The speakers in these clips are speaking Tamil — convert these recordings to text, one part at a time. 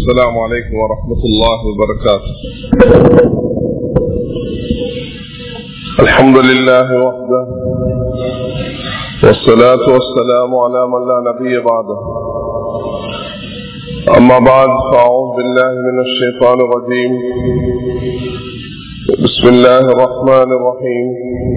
السلام عليكم ورحمة الله وبركاته الحمد لله وحده والصلاة والسلام على من لا نبي بعده أما بعد فأعوذ بالله من الشيطان الرجيم بسم الله الرحمن الرحيم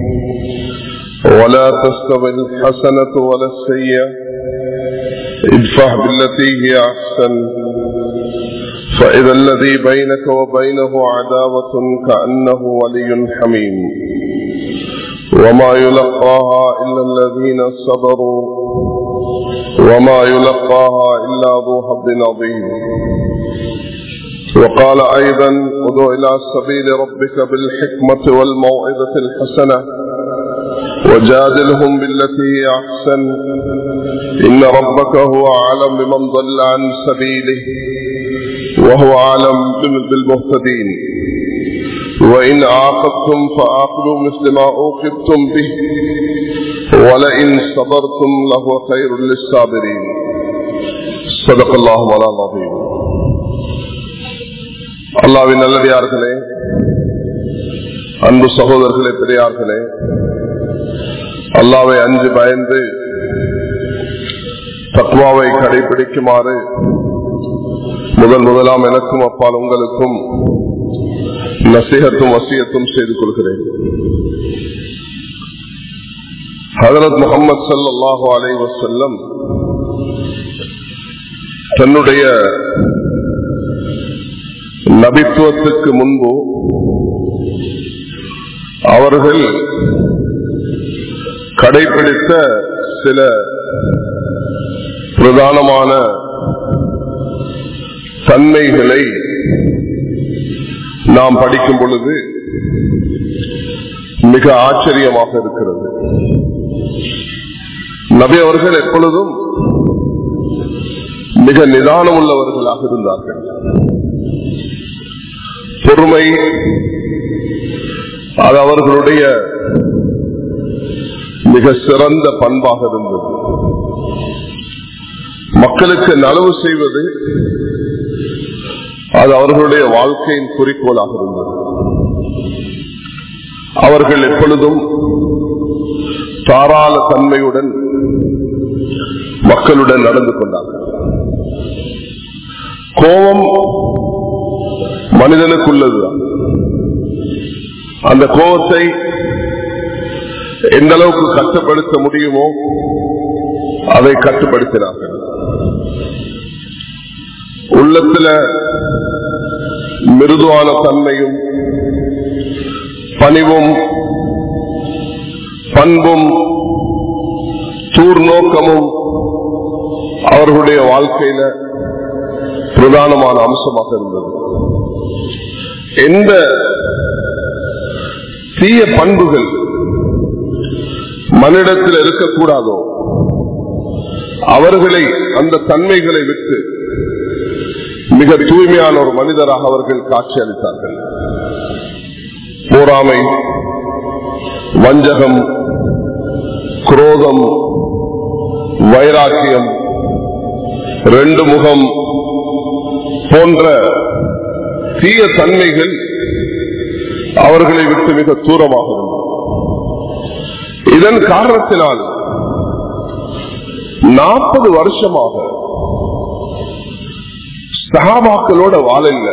ولا تستوي الحسنة ولا السيئة ادفع بالتي هي أحسن فإذا الذي بينك وبينه عداوة كأنه ولي حميم وما يلقاها إلا الذين صبروا وما يلقاها إلا ذو حظ عظيم وقال أيضا ادع إلى سبيل ربك بالحكمة والموعظة الحسنة وجادلهم بالتي هي أحسن إن ربك هو أعلم بمن ضل عن سبيله وهو أعلم بالمهتدين وإن عاقبتم فعاقبوا مثل ما عوقبتم به ولئن صبرتم لهو خير للصابرين صدق الله مولانا العظيم அல்லாவின் நல்லடியார்களே அன்பு சகோதரர்களே பெரியார்களே அல்லாவை அஞ்சு பயந்து தத்வாவை கடைபிடிக்குமாறு முதல் முதலாம் எனக்கும் அப்பால் உங்களுக்கும் நசீகத்தும் வசியத்தும் செய்து கொள்கிறேன் ஹதரத் முகமது சல்லாஹூ அலை வசல்லம் தன்னுடைய நபித்துவத்துக்கு முன்பு அவர்கள் கடைபிடித்த சில பிரதானமான தன்மைகளை நாம் படிக்கும் பொழுது மிக ஆச்சரியமாக இருக்கிறது நபி அவர்கள் எப்பொழுதும் மிக நிதானம் உள்ளவர்களாக இருந்தார்கள் பொறுமை அது அவர்களுடைய மிக சிறந்த பண்பாக இருந்தது மக்களுக்கு நலவு செய்வது அது அவர்களுடைய வாழ்க்கையின் குறிக்கோளாக இருந்தது அவர்கள் எப்பொழுதும் தாராள தன்மையுடன் மக்களுடன் நடந்து கொண்டார்கள் கோபம் மனிதனுக்குள்ளதுதான் அந்த கோபத்தை எந்த அளவுக்கு கட்டுப்படுத்த முடியுமோ அதை கட்டுப்படுத்தினார்கள் உள்ளத்துல மிருதுவான தன்மையும் பணிவும் பண்பும் தூர் நோக்கமும் அவர்களுடைய வாழ்க்கையில பிரதானமான அம்சமாக இருந்தது எந்த தீய பண்புகள் மனிதத்தில் இருக்கக்கூடாதோ அவர்களை அந்த தன்மைகளை விட்டு மிக தூய்மையான ஒரு மனிதராக அவர்கள் காட்சி அளித்தார்கள் போராமை வஞ்சகம் குரோதம் வைராக்கியம் ரெண்டு முகம் போன்ற தீய தன்மைகள் அவர்களை விட்டு மிக தூரமாக இருந்தது இதன் காரணத்தினால் நாற்பது வருஷமாக சகாபாக்களோட வாழல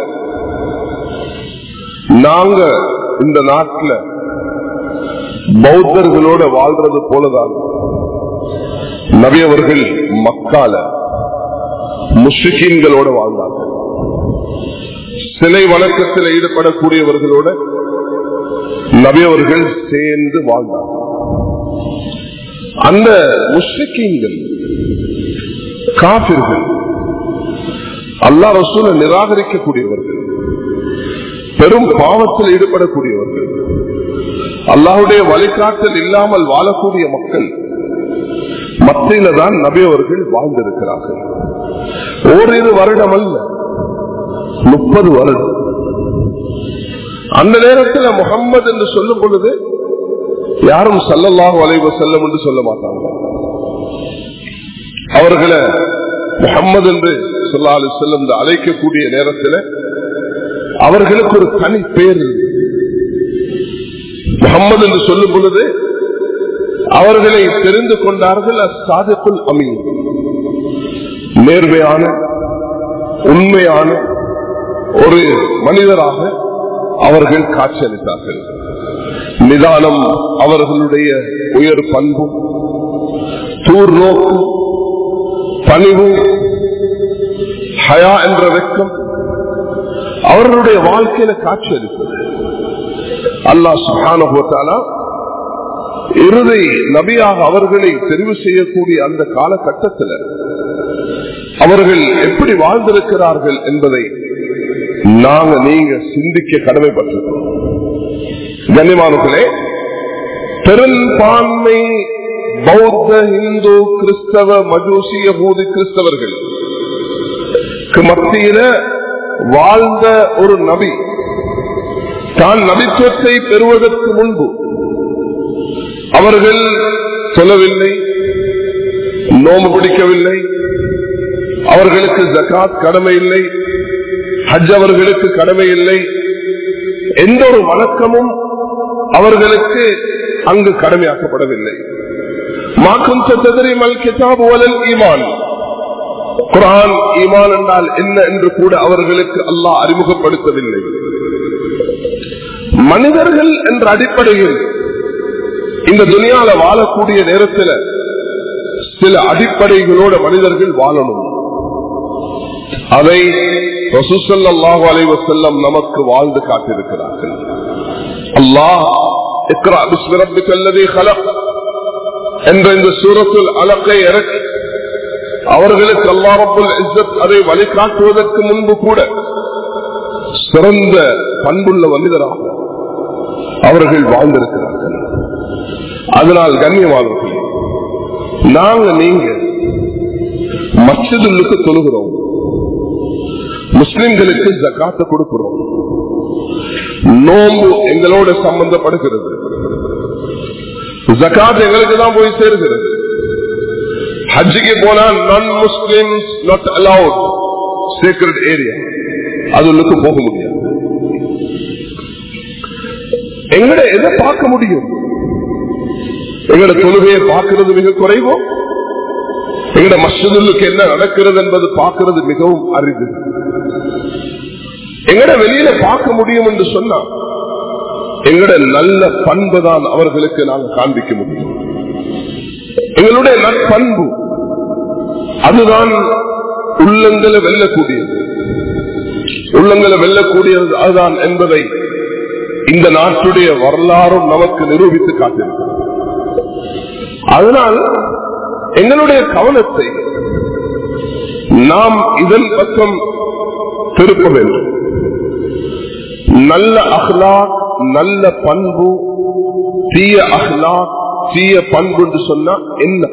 நாங்க இந்த நாட்டில் பௌத்தர்களோட வாழ்றது போலதான் நவியவர்கள் மக்கால முஷிகீன்களோட வாழ்ந்தார்கள் சிலை வணக்கத்தில் ஈடுபடக்கூடியவர்களோட நபியவர்கள் சேர்ந்து வாழ்ந்தார்கள் அந்த முஷிகீன்கள் காபிர்கள் அல்லா ரசூலை நிராகரிக்கக்கூடியவர்கள் பெரும் பாவத்தில் ஈடுபடக்கூடியவர்கள் அல்லாஹுடைய வழிகாட்டல் இல்லாமல் வாழக்கூடிய மக்கள் மத்தியில தான் நபி அவர்கள் வாழ்ந்திருக்கிறார்கள் ஓரிரு வருடம் அல்ல முப்பது வருடம் அந்த நேரத்தில் முகம்மது என்று சொல்லும் பொழுது யாரும் சல்லல்லாஹு அலைவ செல்லம் என்று சொல்ல மாட்டாங்க அவர்களை முகம்மது என்று சொல்லாலு செல்லும் அழைக்கக்கூடிய நேரத்தில் அவர்களுக்கு ஒரு தனி பேர் முகம்மது என்று சொல்லும் பொழுது அவர்களை தெரிந்து கொண்டார்கள் சாதிக்குள் அமீன் நேர்மையான உண்மையான ஒரு மனிதராக அவர்கள் காட்சியளித்தார்கள் நிதானம் அவர்களுடைய உயர் பண்பு தூர் நோக்கு பணிவு ஹயா என்ற வெக்கம் அவர்களுடைய வாழ்க்கையில காட்சியளித்தது அல்லாஹ் சுகானுபவத்தாலா இறுதி நபியாக அவர்களை தெரிவு செய்யக்கூடிய அந்த காலகட்டத்தில் அவர்கள் எப்படி வாழ்ந்திருக்கிறார்கள் என்பதை நாங்க நீங்க சிந்திக்க கடமைப்பட்டிருக்கிறோம் கண்ணியமானங்களே பெரும்பான்மை பௌத்த இந்து கிறிஸ்தவ மஜூசிய பூதி கிறிஸ்தவர்கள் மத்தியில வாழ்ந்த ஒரு நபி தான் நபித்துவத்தை பெறுவதற்கு முன்பு அவர்கள் சொல்லவில்லை நோம்பு பிடிக்கவில்லை அவர்களுக்கு ஜக்காத் கடமை இல்லை ஹஜ் அவர்களுக்கு கடமை இல்லை எந்த ஒரு வழக்கமும் அவர்களுக்கு அங்கு கடமையாக்கப்படவில்லை மாக்கும் சத்தரிமல் கிதாப் வலல் ஈமான் குரான் ஈமான் என்றால் என்ன என்று கூட அவர்களுக்கு அல்லாஹ் அறிமுகப்படுத்தவில்லை மனிதர்கள் என்ற அடிப்படையில் இந்த துணியால வாழக்கூடிய நேரத்தில் சில அடிப்படைகளோட மனிதர்கள் வாழணும் அதை ரசூசல்லாஹு அலைவசல்லம் நமக்கு வாழ்ந்து காட்டியிருக்கிறார்கள் அல்லாஹ் என்ற இந்த சூரத்தில் அலக்கை இறக்கி அவர்களுக்கு அல்லாரப்புல் இஸ்ஸத் அதை வழிகாட்டுவதற்கு முன்பு கூட சிறந்த பண்புள்ள மனிதராக அவர்கள் வாழ்ந்திருக்கிறார்கள் அதனால் கண்ணியமானவர்கள் நாங்க நீங்க மசிதுக்கு தொழுகிறோம் முஸ்லிம்களுக்கு ஜக்காத்த கொடுக்கிறோம் நோம்பு எங்களோட சம்பந்தப்படுகிறது ஜக்காத் எங்களுக்கு தான் போய் சேருகிறது ஹஜ்ஜிக்கு போனா நான் Muslims not allowed secret area அது உள்ளுக்கு போக முடியாது எங்கட எதை பார்க்க முடியும் எங்கட தொழுகையை பார்க்கிறது மிக குறைவோ எங்கட மஸ்ஜிதுக்கு என்ன நடக்கிறது என்பது பார்க்கிறது மிகவும் அரிது எங்கட வெளியில பார்க்க முடியும் என்று சொன்னா எங்கட நல்ல பண்பு தான் அவர்களுக்கு நாங்கள் காண்பிக்க முடியும் எங்களுடைய நற்பண்பு அதுதான் உள்ளங்களை வெல்லக்கூடியது உள்ளங்களை வெல்லக்கூடியது அதுதான் என்பதை இந்த நாட்டுடைய வரலாறும் நமக்கு நிரூபித்து காட்டியிருக்கிறது அதனால் எங்களுடைய கவனத்தை நாம் இதன் பக்கம் திருப்ப வேண்டும் நல்ல அஹ்லாக் நல்ல பண்பு தீய அஹ்லாக் தீய பண்பு என்று சொன்னா என்ன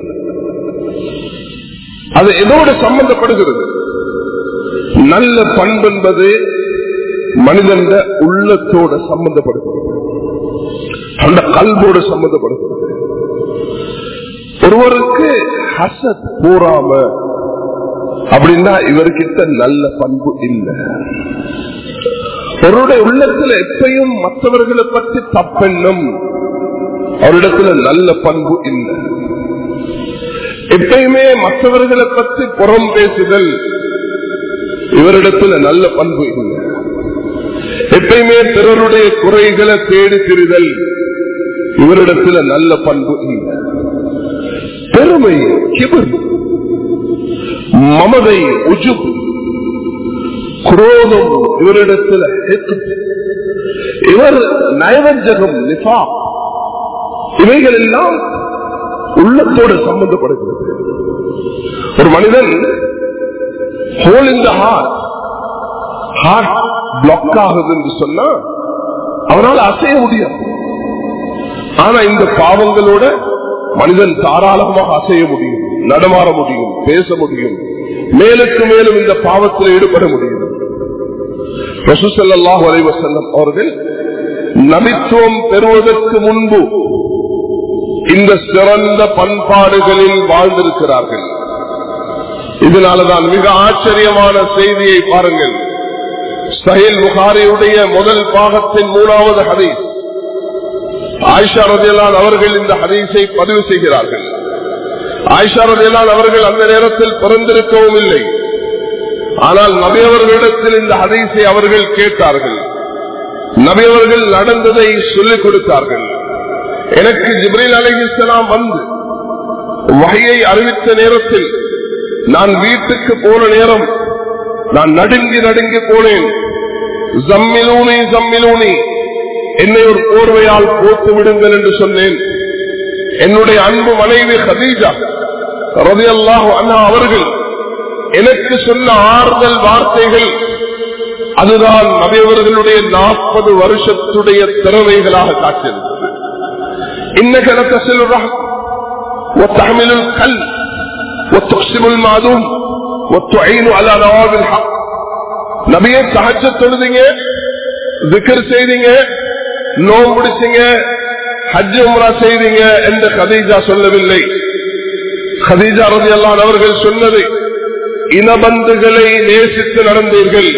அது எதோடு சம்பந்தப்படுகிறது நல்ல பண்பு என்பது மனிதன் உள்ளத்தோட சம்பந்தப்படுகிறது அந்த கல்வோடு சம்பந்தப்படுகிறது ஒருவருக்கு ஹசத் கூறாம அப்படின்னா இவர்கிட்ட நல்ல பண்பு இல்லை அவருடைய உள்ளத்துல எப்பயும் மற்றவர்களை பற்றி தப்பெண்ணும் அவரிடத்துல நல்ல பண்பு இல்லை எப்பயுமே மற்றவர்களை பற்றி புறம் பேசுதல் இவரிடத்துல நல்ல பண்பு இல்லை எப்பயுமே பிறருடைய குறைகளை தேடி திரிதல் இவரிடத்துல நல்ல பண்பு இல்லை பெருமை கிபர் மமதை உஜு குரோதம் இவரிடத்துல இவர் நயவஞ்சகம் நிபா இவைகள் எல்லாம் உள்ளத்தோடு சம்பந்தப்படுகிறது ஒரு மனிதன் ஹோல் இந்த ஹார்ட் ஹார்ட் பிளாக் ஆகுது என்று சொன்னா அவனால் அசைய முடியாது ஆனா இந்த பாவங்களோட மனிதன் தாராளமாக அசைய முடியும் நடமாற முடியும் பேச முடியும் மேலுக்கு மேலும் இந்த பாவத்தில் ஈடுபட முடியும் ரசூசல்லாஹ் அலைவசல்லம் அவர்கள் நபித்துவம் பெறுவதற்கு முன்பு இந்த சிறந்த பண்பாடுகளில் வாழ்ந்திருக்கிறார்கள் இதனாலதான் மிக ஆச்சரியமான செய்தியை பாருங்கள் சஹில் புகாரியுடைய முதல் பாகத்தின் மூணாவது ஹதீஸ் ஆயிஷா ரதியலான் அவர்கள் இந்த ஹதீஸை பதிவு செய்கிறார்கள் ஆயிஷா ரதியலான் அவர்கள் அந்த நேரத்தில் பிறந்திருக்கவும் இல்லை ஆனால் நபியவர்களிடத்தில் இந்த ஹதீஸை அவர்கள் கேட்டார்கள் நபியவர்கள் நடந்ததை சொல்லிக் கொடுத்தார்கள் எனக்கு ஜிப்ரீல் அலிஹிஸ்லாம் வந்து வகையை அறிவித்த நேரத்தில் நான் வீட்டுக்கு போன நேரம் நான் நடுங்கி நடுங்கி போனேன் ஜம்மிலூனி ஜம்மிலூனி என்னை ஒரு போர்வையால் போட்டு விடுங்கள் என்று சொன்னேன் என்னுடைய அன்பு மனைவி ஹதீஜா ரதியல்லாஹு அண்ணா அவர்கள் எனக்கு சொன்ன ஆறுதல் வார்த்தைகள் அதுதான் நபியவர்களுடைய நாற்பது வருஷத்துடைய திறமைகளாக காட்டியிருந்தது இன்னகலத்த செல்வா وتحمل القلب وتقسم المعدوم وتعين على نواب الحق நபியை சஹஜ தொழுதிங்க திக்கர் செய்தீங்க நோம் பிடிச்சிங்க ஹஜ் உம்ரா செய்தீங்க என்று கதீஜா சொல்லவில்லை கதீஜா ரதி அல்லான் அவர்கள் சொன்னது இனபந்துகளை நேசித்து நடந்தீர்கள்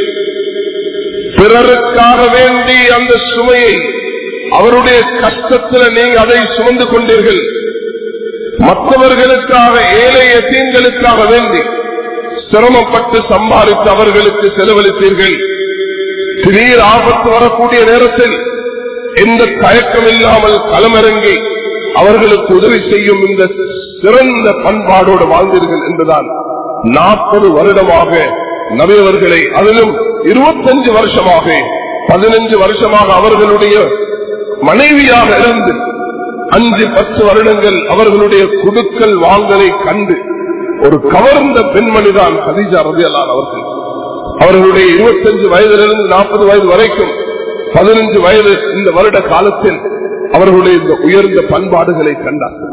பிறருக்காக வேண்டி அந்த சுமையை அவருடைய கஷ்டத்தில் நீங்க அதை சுமந்து கொண்டீர்கள் மற்றவர்களுக்காக ஏழை எத்தீன்களுக்காக வேண்டி சிரமப்பட்டு சம்பாதித்து அவர்களுக்கு செலவழித்தீர்கள் திடீர் ஆபத்து வரக்கூடிய நேரத்தில் எந்த தயக்கம் இல்லாமல் களமிறங்கி அவர்களுக்கு உதவி செய்யும் இந்த சிறந்த பண்பாடோடு வாழ்ந்தீர்கள் என்றுதான் நாற்பது வருடமாக நபியவர்களை அதிலும் இருபத்தஞ்சு வருஷமாக பதினஞ்சு வருஷமாக அவர்களுடைய மனைவியாக இருந்து அஞ்சு பத்து வருடங்கள் அவர்களுடைய குடுக்கல் வாங்கலை கண்டு ஒரு கவர்ந்த பெண்மணிதான் ஹதீஜா ரதியலான் அவர்கள் அவர்களுடைய இருபத்தஞ்சு வயதிலிருந்து நாற்பது வயது வரைக்கும் பதினஞ்சு வயது இந்த வருட காலத்தில் அவர்களுடைய இந்த உயர்ந்த பண்பாடுகளை கண்டார்கள்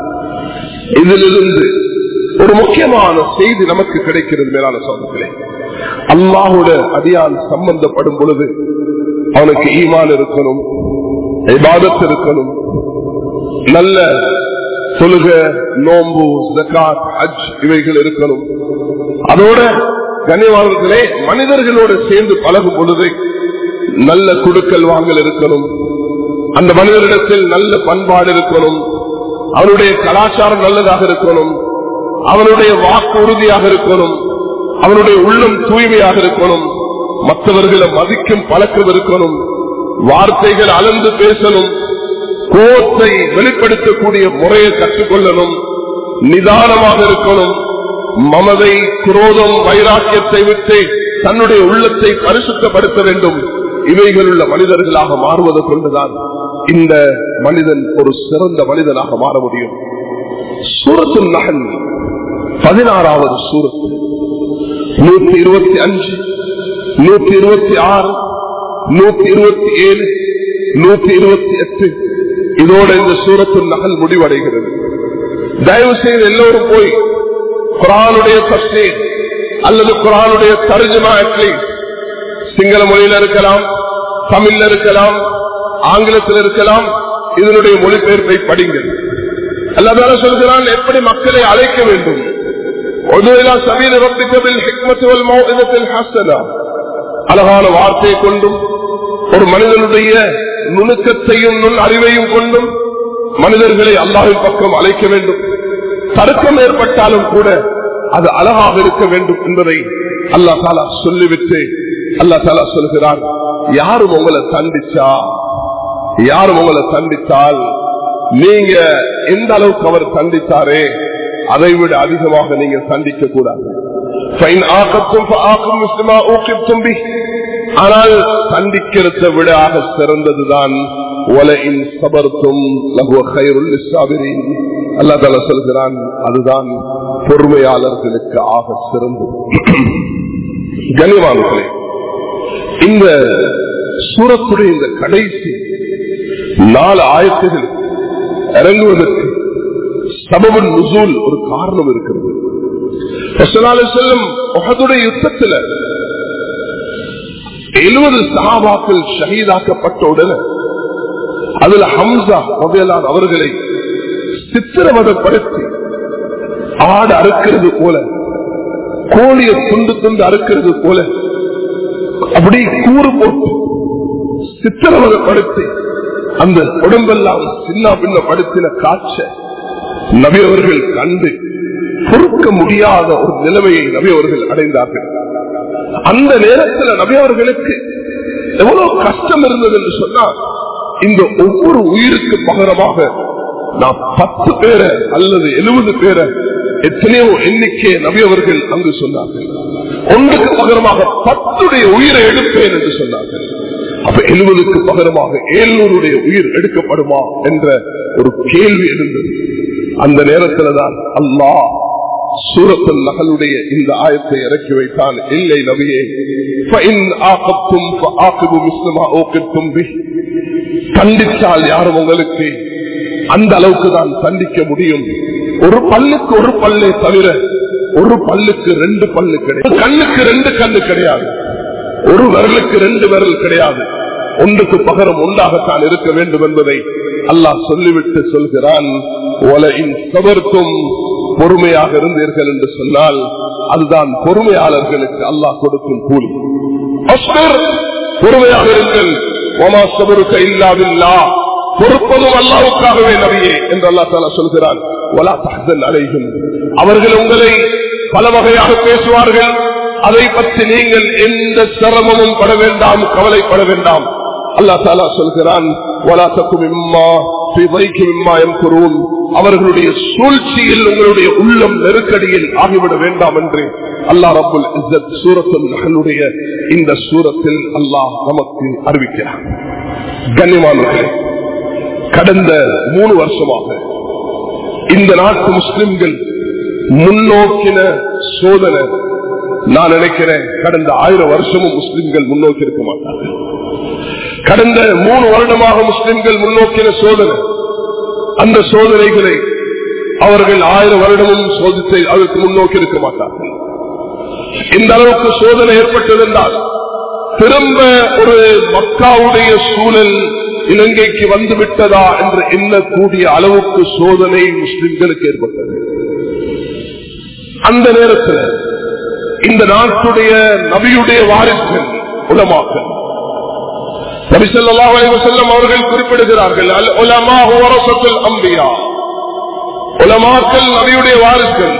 இதிலிருந்து ஒரு முக்கியமான செய்தி நமக்கு கிடைக்கிறது மேலான சொந்தங்களே அல்லாஹோட அடியான் சம்பந்தப்படும் பொழுது அவனுக்கு ஈமான் இருக்கணும் இபாதத் இருக்கணும் நல்ல தொழுக நோம்பு ஜக்காத் ஹஜ் இவைகள் இருக்கணும் அதோட கனிவாளர்களே மனிதர்களோடு சேர்ந்து பழகும் பொழுது நல்ல குடுக்கல் வாங்கல் இருக்கணும் அந்த மனிதரிடத்தில் நல்ல பண்பாடு இருக்கணும் அவனுடைய கலாச்சாரம் நல்லதாக இருக்கணும் அவனுடைய வாக்கு உறுதியாக இருக்கணும் அவனுடைய உள்ளம் தூய்மையாக இருக்கணும் மற்றவர்களை மதிக்கும் பழக்கம் இருக்கணும் வார்த்தைகள் அளந்து பேசணும் கோத்தை வெளிப்படுத்தக்கூடிய முறையை கற்றுக்கொள்ளணும் நிதானமாக இருக்கணும் மமதை குரோதம் வைராக்கியத்தை விட்டு தன்னுடைய உள்ளத்தை பரிசுத்தப்படுத்த வேண்டும் இவைகள் உள்ள மனிதர்களாக மாறுவது கொண்டுதான் இந்த மனிதன் ஒரு சிறந்த மனிதனாக மாற முடியும் சூரத்து நகல் பதினாறாவது சூரத்து நூத்தி இருபத்தி அஞ்சு நூத்தி இருபத்தி ஆறு நூத்தி இருபத்தி ஏழு நூத்தி இருபத்தி எட்டு இதோட இந்த சூரத்து நகல் முடிவடைகிறது தயவு செய்து எல்லோரும் போய் குரானுடைய தஸ்தீர் அல்லது குரானுடைய தர்ஜமா அட்லீஸ்ட் சிங்கள மொழியில இருக்கலாம் தமிழ்ல இருக்கலாம் ஆங்கிலத்தில் இருக்கலாம் இதனுடைய மொழிபெயர்ப்பை படிங்கள் அல்லதால சொல்கிறான் எப்படி மக்களை அழைக்க வேண்டும் அழகான வார்த்தையை கொண்டும் ஒரு மனிதனுடைய நுணுக்கத்தையும் நுண் அறிவையும் கொண்டும் மனிதர்களை அல்லாவின் பக்கம் அழைக்க வேண்டும் தர்க்கம் ஏற்பட்டாலும் கூட அது அழகாக இருக்க வேண்டும் என்பதை அல்லா தாலா சொல்லிவிட்டு அல்லா தாலா சொல்கிறார் யாரும் உங்களை தண்டிச்சா யாரும் உங்களை தண்டித்தால் நீங்க எந்த அளவுக்கு அவர் தண்டித்தாரே அதை விட அதிகமாக நீங்க தண்டிக்க கூடாது ஆனால் தண்டிக்கிறத விட ஆக சிறந்ததுதான் அல்லா தலா சொல்கிறான் அதுதான் பொறுமையாளர்களுக்கு ஆக சிறந்தது கனிவான்களே இந்த சூரத்துடைய இந்த கடைசி நாலு ஆயத்துகள் இறங்குவதற்கு சபபு நுசூல் ஒரு காரணம் இருக்கிறது செல்லும் உகதுடைய யுத்தத்தில் எழுபது சகாபாக்கள் ஷஹீதாக்கப்பட்ட உடனே அதுல ஹம்சா முதலான் அவர்களை சித்திரவதப்படுத்தி ஆடு அறுக்கிறது போல கோழியை துண்டு துண்டு அறுக்கிறது போல அப்படி கூறு போட்டு சித்திரவதைப்படுத்தி அந்த உடம்பெல்லாம் சின்ன பின்ன படுத்தின காய்ச்ச நபி அவர்கள் கண்டு பொறுக்க முடியாத ஒரு நிலைமையை நபி அவர்கள் அடைந்தார்கள் அந்த நேரத்தில் நபி அவர்களுக்கு எவ்வளவு கஷ்டம் இருந்தது என்று சொன்னால் இந்த ஒவ்வொரு உயிருக்கு பகரமாக நான் பத்து பேரை அல்லது எழுபது பேரை எத்தனையோ எண்ணிக்கை நபி அவர்கள் அங்கு சொன்னார்கள் ஒன்றுக்கு பகரமாக பத்துடைய உயிரை எடுப்பேன் என்று சொன்னார்கள் அப்ப எழுபதுக்கு பகரமாக ஏழ்நூறுடைய உயிர் எடுக்கப்படுமா என்ற ஒரு கேள்வி இருந்தது அந்த நேரத்தில் தான் அல்லாஹ் சூரத்தல் நகலுடைய இந்த ஆயத்தை இறக்கி வைத்தான் இல்லை நபியே கண்டித்தால் யாரும் உங்களுக்கு அந்த அளவுக்கு தான் சந்திக்க முடியும் ஒரு பல்லுக்கு ஒரு பல்லை தவிர ஒரு பல்லுக்கு ரெண்டு பல்லு கிடையாது கண்ணுக்கு ரெண்டு கண்ணு கிடையாது ஒரு விரலுக்கு ரெண்டு விரல் கிடையாது ஒன்றுக்கு பகரம் ஒன்றாகத்தான் இருக்க வேண்டும் என்பதை அல்லாஹ் சொல்லிவிட்டு சொல்கிறான் சபர்க்கும் பொறுமையாக இருந்தீர்கள் என்று சொன்னால் அதுதான் பொறுமையாளர்களுக்கு அல்லாஹ் கொடுக்கும் கூலி பொறுமையாக இருங்கள் ஓமா சபருக்க இல்லாவில்லா பொறுப்பதும் அல்லாவுக்காகவே நபியே என்று அல்லா தாலா சொல்கிறான் ஒலா தகதல் அலைகும் அவர்கள் உங்களை பல வகையாக பேசுவார்கள் அதை பற்றி நீங்கள் எந்த சிரமமும் பட வேண்டாம் கவலைப்பட வேண்டாம் அல்லா தாலா சொல்கிறான் அவர்களுடைய சூழ்ச்சியில் உங்களுடைய உள்ளம் நெருக்கடியில் ஆகிவிட வேண்டாம் என்று அல்லா ரபுல் இஸ்ஸத் சூரத்துல் நகலுடைய இந்த சூரத்தில் அல்லாஹ் நமக்கு அறிவிக்கிறார் கண்ணியமானவர்களே கடந்த மூணு வருஷமாக இந்த நாட்டு முஸ்லிம்கள் முன்னோக்கின சோதனை நான் நினைக்கிறேன் கடந்த ஆயிரம் வருஷமும் முஸ்லிம்கள் முன்னோக்கி இருக்க மாட்டார்கள் கடந்த மூணு வருடமாக முஸ்லிம்கள் முன்னோக்கின சோதனை அந்த சோதனைகளை அவர்கள் ஆயிரம் வருடமும் சோதித்து அதற்கு முன்னோக்கி இருக்க மாட்டார்கள் இந்த அளவுக்கு சோதனை ஏற்பட்டது என்றால் திரும்ப ஒரு மக்காவுடைய சூழல் இலங்கைக்கு வந்து விட்டதா என்று எண்ணக்கூடிய அளவுக்கு சோதனை முஸ்லிம்களுக்கு ஏற்பட்டது அந்த நேரத்தில் இந்த நாட்டுடைய நபியுடைய வாரிசுகள் உலமாக்கள் நபிசல்லாஹ் செல்லம் அவர்கள் குறிப்பிடுகிறார்கள் அல் உலமா ஓரசத்தில் அம்பியா உலமாக்கள் நபியுடைய வாரிசுகள்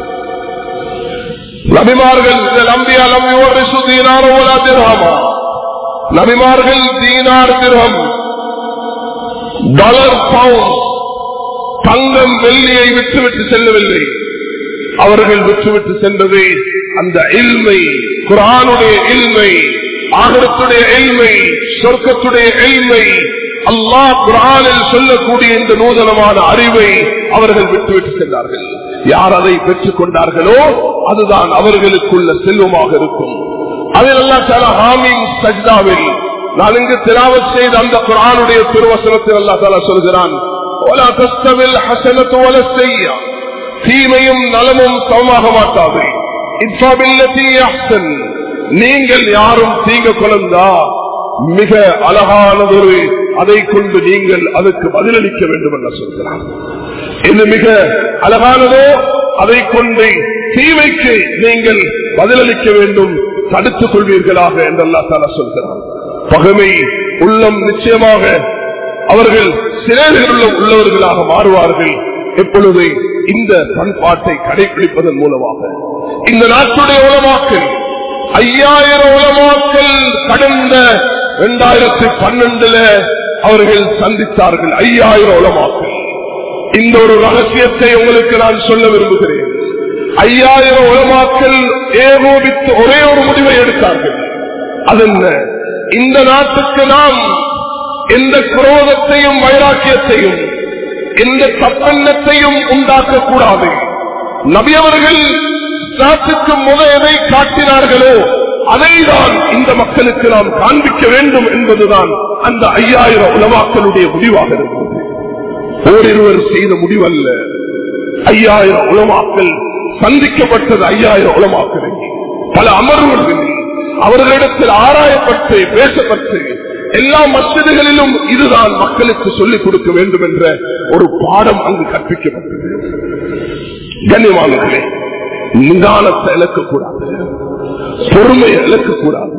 நபிமார்கள் அம்பியா நம்பி ஒரு தீனார் ஓலா திரகமா நபிமார்கள் தீனார் திரகம் டாலர் பவுண்ட் தங்கம் வெள்ளியை விட்டுவிட்டு செல்லவில்லை அவர்கள் விட்டுவிட்டு சென்றது அந்த இல்மை குரானுடைய இல்மை ஆகரத்துடைய எல்மை சொர்க்கத்துடைய எல்மை அல்லாஹ் குரானில் சொல்லக்கூடிய இந்த நூதனமான அறிவை அவர்கள் விட்டுவிட்டு சென்றார்கள் யார் அதை பெற்றுக் கொண்டார்களோ அதுதான் அவர்களுக்குள்ள செல்வமாக இருக்கும் அதில் எல்லாம் சில ஹாமிங் சஜ்தாவில் நான் இங்கு திராவத் செய்த அந்த குரானுடைய திருவசனத்தில் அல்லா தாலா சொல்கிறான் தீமையும் நலமும் சமமாக மாட்டாது நீங்கள் யாரும் தீங்க குழந்தா மிக அழகானதொரு அதை கொண்டு நீங்கள் அதுக்கு பதிலளிக்க வேண்டும் என்று சொல்கிறார் இது மிக அழகானதோ அதை கொண்டு தீமைக்கு நீங்கள் பதிலளிக்க வேண்டும் தடுத்துக் கொள்வீர்களாக என்று அல்லா தாலா சொல்கிறார் பகமை உள்ளம் நிச்சயமாக அவர்கள் சிலைகளில் உள்ளவர்களாக மாறுவார்கள் எப்பொழுது இந்த பண்பாட்டை கடைபிடிப்பதன் மூலமாக இந்த நாட்டுடைய உலமாக்கள் ஐயாயிரம் உலமாக்கள் கடந்த இரண்டாயிரத்தி பன்னெண்டுல அவர்கள் சந்தித்தார்கள் ஐயாயிரம் உலமாக்கள் இந்த ஒரு ரகசியத்தை உங்களுக்கு நான் சொல்ல விரும்புகிறேன் ஐயாயிரம் உலமாக்கள் ஏகோபித்து ஒரே ஒரு முடிவை எடுத்தார்கள் அதென்ன இந்த நாட்டுக்கு நாம் எந்த குரோதத்தையும் வைராக்கியத்தையும் எந்த தப்பெண்ணத்தையும் உண்டாக்கக்கூடாது நபியவர்கள் நாட்டுக்கு முத எதை காட்டினார்களோ அதைதான் இந்த மக்களுக்கு நாம் காண்பிக்க வேண்டும் என்பதுதான் அந்த ஐயாயிரம் உலமாக்களுடைய முடிவாக இருந்தது ஓரிருவர் செய்த முடிவல்ல ஐயாயிரம் உலமாக்கள் சந்திக்கப்பட்டது ஐயாயிரம் உலமாக்கள் பல அமர்வுகளில் அவர்களிடத்தில் ஆராயப்பட்டு பேசப்பட்டு எல்லா மசிதிகளிலும் இதுதான் மக்களுக்கு சொல்லிக் கொடுக்க வேண்டும் என்ற ஒரு பாடம் அங்கு கற்பிக்கப்பட்டது கண்ணியமானங்களே நிதானத்தை இழக்கக்கூடாது பொறுமையை இழக்கக்கூடாது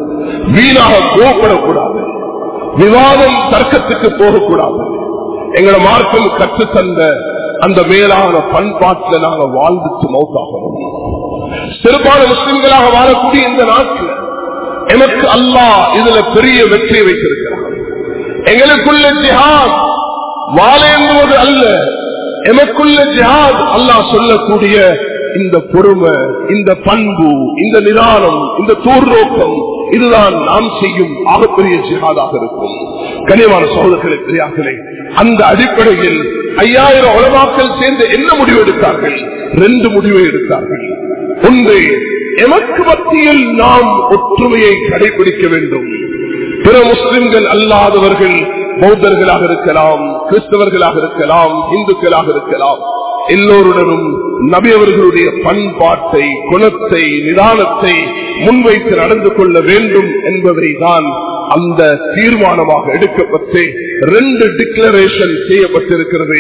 வீணாக கோபப்படக்கூடாது விவாதம் தர்க்கத்துக்கு போகக்கூடாது எங்களை மார்க்கம் கற்று தந்த அந்த மேலான பண்பாட்டில் நாங்கள் வாழ்ந்துட்டு மௌத்தாகணும் சிறப்பான முஸ்லிம்களாக வாழக்கூடிய இந்த நாட்டில் எனக்கு அல்லாஹ் இதுல பெரிய வெற்றியை வைத்திருக்கிறார் எங்களுக்குள்ள ஜிஹாத் வாழ என்பது அல்ல எமக்குள்ள ஜிஹாத் அல்லாஹ் சொல்லக்கூடிய இந்த பொறுமை இந்த பண்பு இந்த நிதானம் இந்த தூர்நோக்கம் இதுதான் நாம் செய்யும் ஆகப்பெரிய ஜிஹாதாக இருக்கும் கனிவான சோதர்களை பெரியார்களே அந்த அடிப்படையில் ஐயாயிரம் உலமாக்கள் சேர்ந்து என்ன முடிவு எடுத்தார்கள் ரெண்டு முடிவை எடுத்தார்கள் ஒன்று எமக்கு மத்தியில் நாம் ஒற்றுமையை கடைபிடிக்க வேண்டும் பிற முஸ்லிம்கள் அல்லாதவர்கள் பௌத்தர்களாக இருக்கலாம் கிறிஸ்தவர்களாக இருக்கலாம் இந்துக்களாக இருக்கலாம் எல்லோருடனும் நபி அவர்களுடைய பண்பாட்டை குணத்தை நிதானத்தை முன்வைத்து நடந்து கொள்ள வேண்டும் என்பதை தான் அந்த தீர்மானமாக எடுக்கப்பட்டு ரெண்டு டிக்ளரேஷன் செய்யப்பட்டிருக்கிறது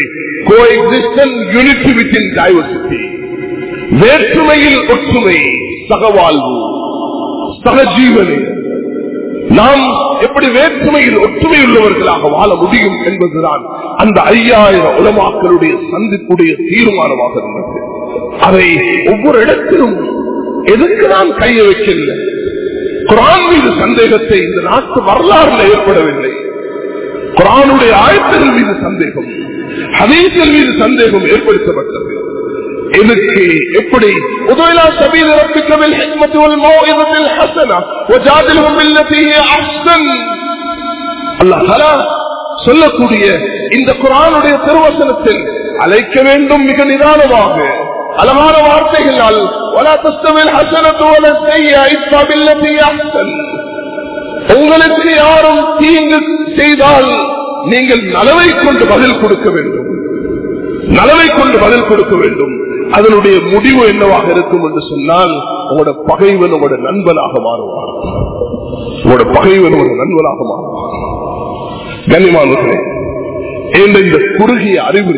யூனிட்டி வித்தின் டைவர்சிட்டி வேற்றுமையில் ஒற்றுமை சகவாழ்வு சகஜீவனை நாம் எப்படி வேற்றுமையில் ஒற்றுமை உள்ளவர்களாக வாழ முடியும் என்பதுதான் அந்த ஐயாயிரம் உலமாக்களுடைய சந்திப்புடைய தீர்மானமாக இருந்தது அதை ஒவ்வொரு இடத்திலும் எதுக்கு நான் கைய வைக்கல குரான் மீது சந்தேகத்தை இந்த நாட்டு வரலாறுல ஏற்படவில்லை குரானுடைய ஆயத்தங்கள் மீது சந்தேகம் ஹதீசல் மீது சந்தேகம் ஏற்படுத்தப்பட்டது எதுக்கு எப்படி உதவிலா சபீல் ربك بالحكمة والموعظة الحسنة وجادلهم بالتي هي أحسن الله تعالى சொல்லக்கூடிய இந்த குரானுடைய திருவசனத்தில் அழைக்க வேண்டும் மிக நிதானமாக அழகான வார்த்தைகளால் ولا تستوي الحسنة ولا السيئة ادفع بالتي هي أحسن உங்களுக்கு யாரும் தீங்கு செய்தால் நீங்கள் நலவை கொண்டு பதில் கொடுக்க வேண்டும் நலவை கொண்டு பதில் கொடுக்க வேண்டும் அதனுடைய முடிவு என்னவாக இருக்கும் என்று சொன்னால் உங்களோட பகைவன் உங்களோட நண்பனாக மாறுவார் உங்களோட பகைவன் உங்களோட நண்பனாக மாறுவார் கனிமானே இந்த குறுகிய அறிவு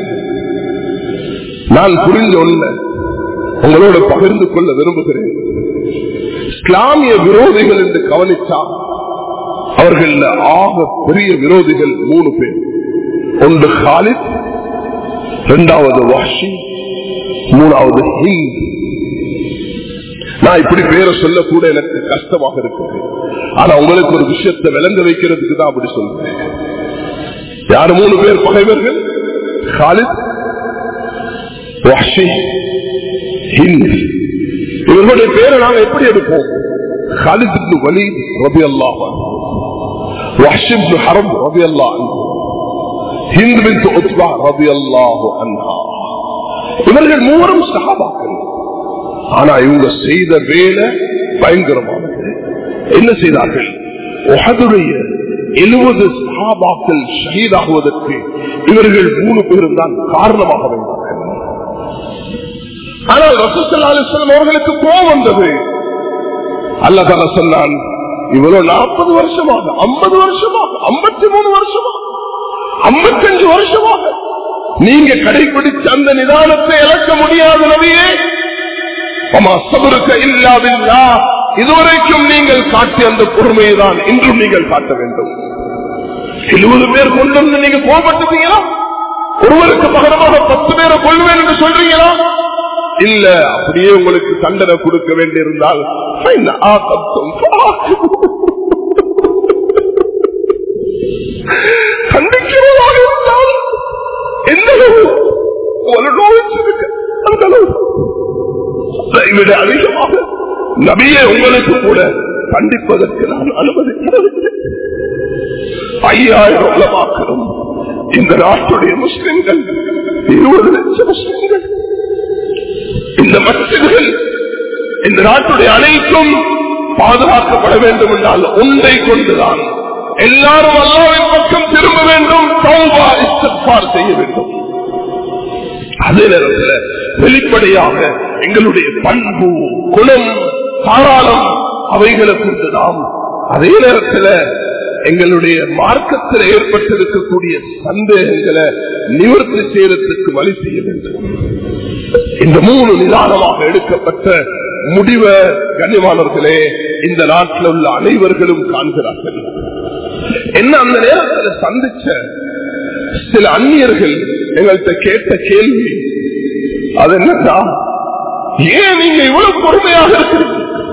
நான் புரிஞ்ச ஒண்ணு உங்களோட பகிர்ந்து கொள்ள விரும்புகிறேன் இஸ்லாமிய விரோதிகள் என்று கவனித்தா அவர்கள் ஆக பெரிய விரோதிகள் மூணு பேர் ஒன்று ஹாலித் இரண்டாவது வாஷி மூணாவது ஹிந்த் நான் இப்படி பேரை சொல்ல கூட எனக்கு கஷ்டமாக இருக்குது ஆனா உங்களுக்கு ஒரு விஷயத்தை விளங்க வைக்கிறதுக்கு தான் அப்படி சொல்றேன் யாரு மூணு பேர் பகைவர்கள் ஹாலித் வாஷி ஹிந்த் இவர்களுடைய பேரை நாங்க எப்படி எடுப்போம் خالد بن وليد رضي الله عنه وحش بن حرب رضي الله عنه ஹிந்த் பின் உத்பா ரபி அல்லாஹு அன்ஹா இவர்கள் மூவரும் சகாபாக்கள் ஆனா இவங்க செய்த வேலை பயங்கரமானது என்ன செய்தார்கள் உஹதுடைய எழுபது சகாபாக்கள் ஷஹீதாகுவதற்கு இவர்கள் மூணு பேரும் தான் காரணமாக வந்தார்கள் ஆனால் ரசூசல்லா அலிஸ்லாம் அவர்களுக்கு கோபம் வந்தது அல்லதான சொன்னான் இவ்வளவு நாற்பது வருஷமாக ஐம்பது வருஷமாக ஐம்பத்தி மூணு வருஷமாக ஐம்பத்தஞ்சு வருஷமாக நீங்க கடைபிடிச்ச அந்த நிதானத்தை இழக்க முடியாத நபியே சபருக்க இல்லாவில்லா இதுவரைக்கும் நீங்கள் காட்டிய அந்த பொறுமையை தான் இன்றும் நீங்கள் காட்ட வேண்டும் எழுபது பேர் கொண்டு வந்து நீங்க கோபப்பட்டுட்டீங்களா ஒருவருக்கு பகரமாக பத்து பேரை கொள்வேன் என்று சொல்றீங்களா இல்ல அப்படியே உங்களுக்கு தண்டனை கொடுக்க வேண்டியிருந்தால் கண்டிக்கிறதாக இருந்தால் எந்த அளவு ஒரு நோய் அந்த அளவு அதை விட அதிகமாக நபியை உங்களுக்கு கூட கண்டிப்பதற்கு நான் அனுமதிக்கிறதில்லை ஐயாயிரம் உலமாக்கணும் இந்த நாட்டுடைய முஸ்லிம்கள் இருபது லட்சம் முஸ்லிம்கள் இந்த மசிதிகள் இந்த நாட்டுடைய அனைத்தும் பாதுகாக்கப்பட வேண்டும் என்றால் ஒன்றை கொண்டுதான் எல்லாரும் அல்லாவின் பக்கம் திரும்ப வேண்டும் சௌபா இஸ்தார் செய்ய வேண்டும் அதே நேரத்தில் வெளிப்படையாக எங்களுடைய பண்பு குணம் தாராளம் அவைகளை கொண்டு நாம் அதே நேரத்தில் எங்களுடைய மார்க்கத்தில் ஏற்பட்டிருக்கக்கூடிய சந்தேகங்களை நிவர்த்தி செய்யறதுக்கு வழி செய்ய வேண்டும் இந்த மூணு நிதானமாக எடுக்கப்பட்ட முடிவ கண்ணியமானவர்களே இந்த நாட்டில் உள்ள அனைவர்களும் காண்கிறார்கள் என்ன அந்த நேரத்தில் சந்திச்ச சில அந்நியர்கள் எங்கள்கிட்ட கேட்ட கேள்வி அது என்னன்னா ஏன் நீங்க இவ்வளவு பொறுமையாக இருக்கிறீங்க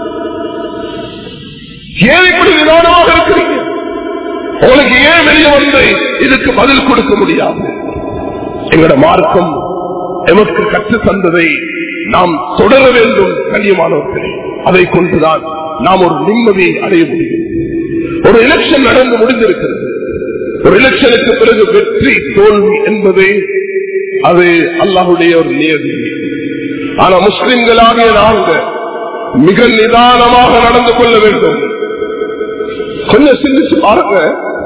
ஏன் இப்படி நிதானமாக இருக்கிறீங்க உங்களுக்கு ஏன் வெளியே வந்து இதுக்கு பதில் கொடுக்க முடியாது எங்களோட மார்க்கம் எமக்கு கற்று தந்ததை நாம் தொடர வேண்டும் கண்ணியமானவர்களே அதை கொண்டுதான் நாம் ஒரு நிம்மதியை அடைய முடியும் ஒரு எலெக்ஷன் நடந்து முடிந்திருக்கிறது ஒரு எலெக்ஷனுக்கு பிறகு வெற்றி தோல்வி என்பது அது அல்லாஹுடைய ஒரு நியதி ஆனா முஸ்லிம்களாகிய நாங்கள் மிக நிதானமாக நடந்து கொள்ள வேண்டும் கொஞ்சம் சிந்திச்சு பாருங்க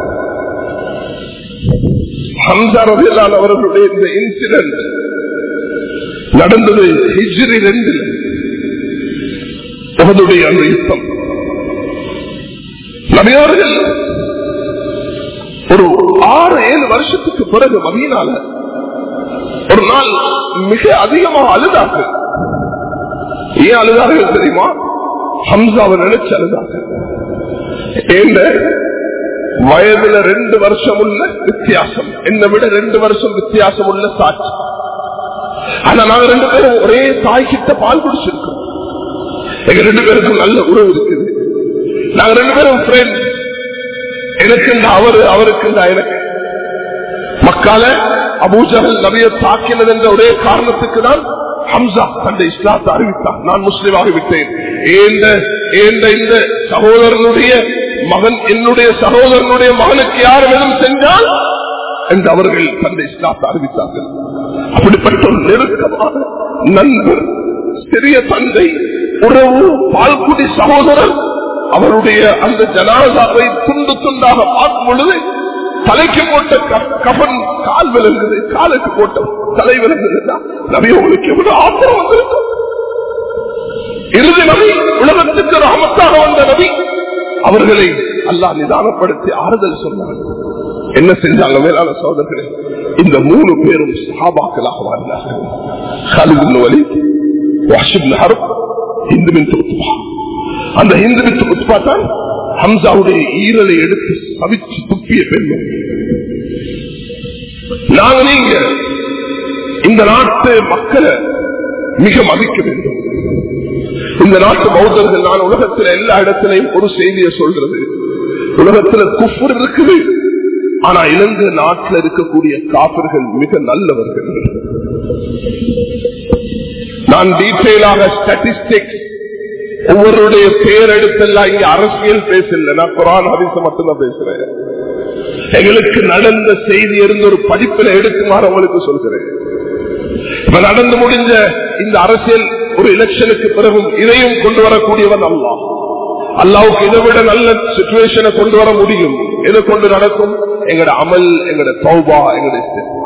ஹம்சா ரபிலான் அவர்களுடைய இந்த இன்சிடென்ட் நடந்தது ஹிஜ்ரி ரெண்டில் அவருடைய அந்த யுத்தம் நபியார்கள் ஒரு ஆறு ஏழு வருஷத்துக்கு பிறகு மதியனால ஒரு நாள் மிக அதிகமாக அழுதார்கள் ஏன் அழுதார்கள் தெரியுமா ஹம்சாவை நினைச்சு அழுதார்கள் ஏண்ட வயதுல ரெண்டு வருஷம் உள்ள வித்தியாசம் என்னை விட ரெண்டு வருஷம் வித்தியாசம் உள்ள சாட்சி ஆனா நாங்க ரெண்டு பேரும் ஒரே தாய் கிட்ட பால் குடிச்சிருக்கோம் எங்க ரெண்டு பேருக்கும் நல்ல உறவு இருக்குது நாங்க ரெண்டு பேரும் ஃப்ரெண்ட் எனக்கு அவரு அவருக்கு எனக்கு மக்கால அபூஜகல் நபிய தாக்கினது என்ற ஒரே காரணத்துக்கு தான் ஹம்சா தந்த இஸ்லாத்தை அறிவித்தார் நான் முஸ்லீமாக விட்டேன் இந்த சகோதரனுடைய மகன் என்னுடைய சகோதரனுடைய மகனுக்கு யார் எதுவும் சென்றால் என்று அவர்கள் தந்த இஸ்லாத்தை அறிவித்தார்கள் அப்படிப்பட்ட ஒரு நெருக்கமான நண்பர் சிறிய தந்தை உறவு பால்குடி சகோதரர் அவருடைய அந்த ஜனாதாவை துண்டு துண்டாக பார்க்கும் பொழுது தலைக்கு போட்ட கபன் கால் விளங்குது காலுக்கு போட்ட தலை விளங்குதுன்னா நபி உங்களுக்கு எவ்வளவு ஆத்திரம் வந்திருக்கும் இறுதி நபி உலகத்துக்கு ராமத்தாக வந்த நபி அவர்களை அல்லா நிதானப்படுத்தி ஆறுதல் சொன்னார்கள் என்ன செஞ்சாங்க மேலான சோதர்களே இந்த மூணு பேரும் சாபாக்களாக வாழ்ந்தார்கள் காலிபின் வலி வாஷிப் ஹரப் இந்துவின் துத்துவா அந்த இந்துவின் துத்துவா தான் ஹம்சாவுடைய ஈரலை எடுத்து சவிச்சு துப்பிய பெண்மை நாங்க நீங்க இந்த நாட்டு மக்களை மிக மதிக்க வேண்டும் இந்த நாட்டு பௌத்தர்கள் நான் உலகத்தில் எல்லா இடத்திலையும் ஒரு செய்தியை சொல்றது உலகத்துல குஃபர் இருக்குது ஆனா இலங்கை நாட்டில் இருக்கக்கூடிய காப்பர்கள் மிக நல்லவர்கள் நான் டீட்டெயிலாக ஸ்டாட்டிஸ்டிக்ஸ் ஒவ்வொருடைய பேர் எடுத்தெல்லாம் இங்க அரசியல் பேசல நான் குரான் ஹரிச மட்டும்தான் பேசுறேன் எங்களுக்கு நடந்த செய்தி இருந்த ஒரு படிப்பில் எடுக்குமாறு உங்களுக்கு சொல்கிறேன் இப்ப நடந்து முடிஞ்ச இந்த அரசியல் ஒரு எலெக்ஷனுக்கு பிறகும் இதையும் கொண்டு வரக்கூடியவன் அல்லா அல்லாவுக்கு இதை விட நல்ல சுச்சுவேஷனை கொண்டு வர முடியும் எதை கொண்டு நடக்கும் எங்கட அமல் எங்கட தௌபா எங்கட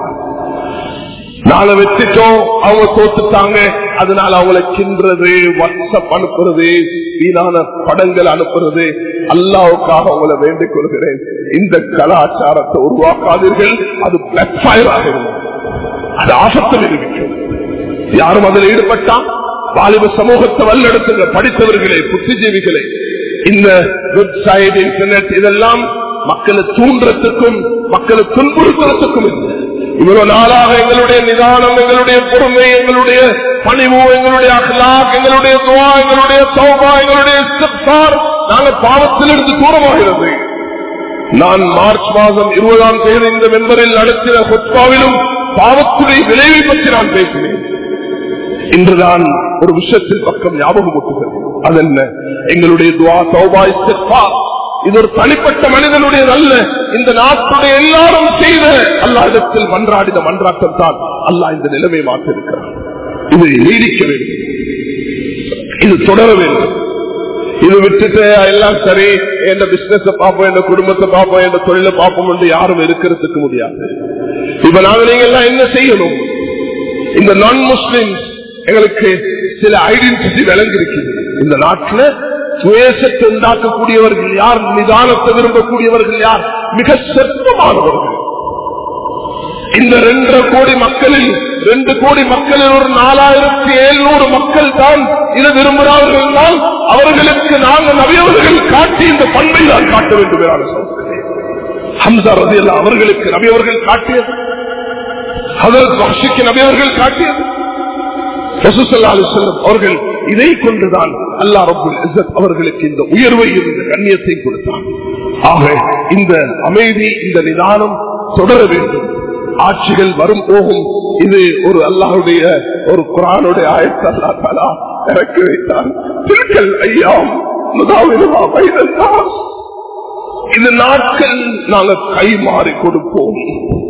நாளை வச்சுட்டோம் அவங்க தோத்துட்டாங்க அதனால அவங்களை கின்றது வாட்ஸ்அப் அனுப்புறது வீணான படங்கள் அனுப்புறது அல்லாவுக்காக அவங்களை வேண்டிக் கொள்கிறேன் இந்த கலாச்சாரத்தை உருவாக்காதீர்கள் அது பிளக் ஃபயர் ஆகும் அது ஆபத்தில் இருக்கும் யாரும் அதில் ஈடுபட்டா வாலிப சமூகத்தை வல்லெடுத்துங்க படித்தவர்களே புத்திஜீவிகளே இந்த வெப்சைட் இன்டர்நெட் இதெல்லாம் மக்களை தூண்டுறதுக்கும் மக்களை துன்புறுத்துறதுக்கும் இல்லை இவ்வளவு நாளாக எங்களுடைய நிதானம் எங்களுடைய பொறுமை எங்களுடைய பணிவு எங்களுடைய அகலாக் எங்களுடைய துவா எங்களுடைய சௌபா எங்களுடைய இஸ்திக்பார் நாங்கள் பாவத்திலிருந்து தூரமாகிறது நான் மார்ச் மாதம் இருபதாம் தேதி இந்த மெம்பரில் நடத்தின கொத்பாவிலும் பாவத்துடைய விளைவை பற்றி நான் பேசினேன் இன்றுதான் ஒரு விஷயத்தில் பக்கம் ஞாபகம் ஊட்டுகிறது அது என்ன எங்களுடைய துவா சௌபா இஸ்திக்பார் இது ஒரு தனிப்பட்ட மனிதனுடைய அல்ல இந்த நாட்டுடைய எல்லாரும் செய்த அல்லா இடத்தில் மன்றாடின மன்றாட்டம் தான் அல்லா இந்த நிலைமை மாற்ற இருக்கிறார் இது நீடிக்க வேண்டும் இது தொடர வேண்டும் இது விட்டுட்டு எல்லாம் சரி என் பிசினஸ் பார்ப்போம் என் குடும்பத்தை பார்ப்போம் என் தொழிலை பார்ப்போம் என்று யாரும் இருக்கிறதுக்கு முடியாது இப்ப நாங்க நீங்க எல்லாம் என்ன செய்யணும் இந்த நான் முஸ்லிம் எங்களுக்கு சில ஐடென்டிட்டி விளங்கிருக்கிறது இந்த நாட்டில் சுவேசத்தை உண்டாக்கக்கூடியவர்கள் யார் நிதானத்தை விரும்பக்கூடியவர்கள் யார் மிக சொற்பமானவர்கள் இந்த ரெண்டரை கோடி மக்களில் ரெண்டு கோடி மக்களில் ஒரு நாலாயிரத்தி எழுநூறு மக்கள் தான் இதை விரும்புகிறார்கள் தான் அவர்களுக்கு நாங்கள் நபியவர்கள் காட்டி இந்த பண்பை தான் காட்ட வேண்டும் என சொல்கிறேன். ஹம்சா ரதி அவர்களுக்கு நபியவர்கள் காட்டியது ஹதரத் வஹ்ஷிக்கு நபியவர்கள் காட்டியது ரசூலுல்லாஹி அலைஹி வஸல்லம் அவர்கள் இதை கொண்டுதான் அல்லாஹ் ரப்பல் இஸ்ஸத் அவர்களுக்கு இந்த உயர்வையும் இந்த கண்ணியத்தை கொடுத்தான் ஆக இந்த அமைதி இந்த நிதானம் தொடர வேண்டும் ஆட்சிகள் வரும் போகும் இது ஒரு அல்லாஹுடைய ஒரு குரானுடைய ஆயத்தை அல்லா தாலா இறக்கி வைத்தான் திருக்கல் ஐயாம் முதாவிதமா வைதந்தான் இந்த நாட்கள் நாங்கள் கை மாறி கொடுப்போம்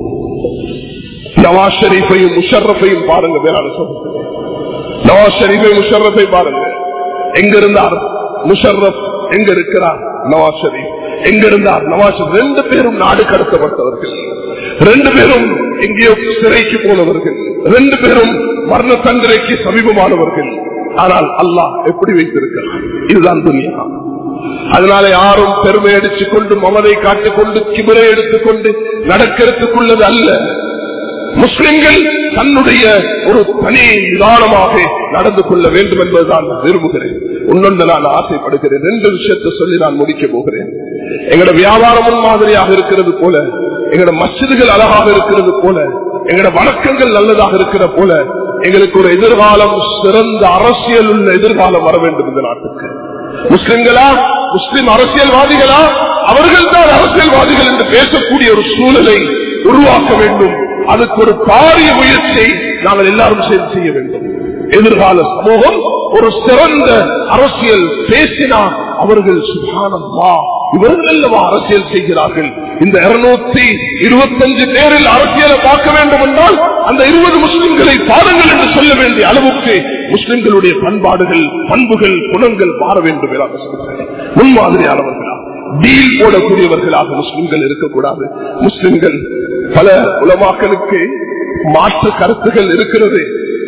நவாஸ் ஷரீஃபையும் முஷர்ரஃபையும் பாருங்க வேளாண் சொல்லுங்க நவாஸ் ஷரீஃபை முஷர்ரஃபை பாருங்க எங்க இருந்தார் முஷர்ரப் எங்க இருக்கிறார் நவாஸ் ஷரீப் எங்க இருந்தார் நவாஸ் ஷரீப்? ரெண்டு பேரும் நாடு கடத்தப்பட்டவர்கள் ரெண்டு பேரும் எங்கேயோ சிறைக்கு போனவர்கள் ரெண்டு பேரும் மரண தண்டனைக்கு சமீபமானவர்கள் ஆனால் அல்லாஹ் எப்படி வைத்திருக்கிறார் இதுதான் துனியா அதனால யாரும் பெருமை அடித்துக் கொண்டு மமதை காட்டிக்கொண்டு கிபிரை எடுத்துக்கொண்டு நடக்கிறதுக்குள்ளது அல்ல முஸ்லிம்கள் தன்னுடைய ஒரு தனி நிதானமாக நடந்து கொள்ள வேண்டும் என்பதுதான் நான் விரும்புகிறேன் ஒன்னொன்று நான் ஆசைப்படுகிறேன் ரெண்டு விஷயத்தை சொல்லி நான் முடிக்க போகிறேன் எங்களோட வியாபாரம் முன்மாதிரியாக இருக்கிறது போல எங்களோட மசிதுகள் அழகாக இருக்கிறது போல எங்களோட வழக்கங்கள் நல்லதாக இருக்கிற போல எங்களுக்கு ஒரு எதிர்காலம் சிறந்த அரசியல் உள்ள எதிர்காலம் வர வேண்டும் இந்த நாட்டுக்கு முஸ்லிம்களா முஸ்லிம் அரசியல்வாதிகளா அவர்கள் தான் அரசியல்வாதிகள் என்று பேசக்கூடிய ஒரு சூழலை உருவாக்க வேண்டும் அதுக்கு ஒரு பாரிய முயற்சியை நாங்கள் எல்லாரும் சேர்ந்து செய்ய வேண்டும் எதிர்கால சமூகம் ஒரு சிறந்த அரசியல் பேசினா அவர்கள் சுகானம்மா இவர்கள் அல்லவா அரசியல் செய்கிறார்கள் இந்த இருநூத்தி இருபத்தஞ்சு பேரில் அரசியலை பார்க்க வேண்டும் என்றால் அந்த இருபது முஸ்லிம்களை பாருங்கள் என்று சொல்ல வேண்டிய அளவுக்கு முஸ்லிம்களுடைய பண்பாடுகள் பண்புகள் குணங்கள் மாற வேண்டும் என சொல்கிறேன். முன்மாதிரியானவர்களா டீல் போடக்கூடியவர்களாக முஸ்லிம்கள் இருக்கக்கூடாது முஸ்லிம்கள் பல உலமாக்களுக்கு மாற்று கருத்துகள் இருக்கிறது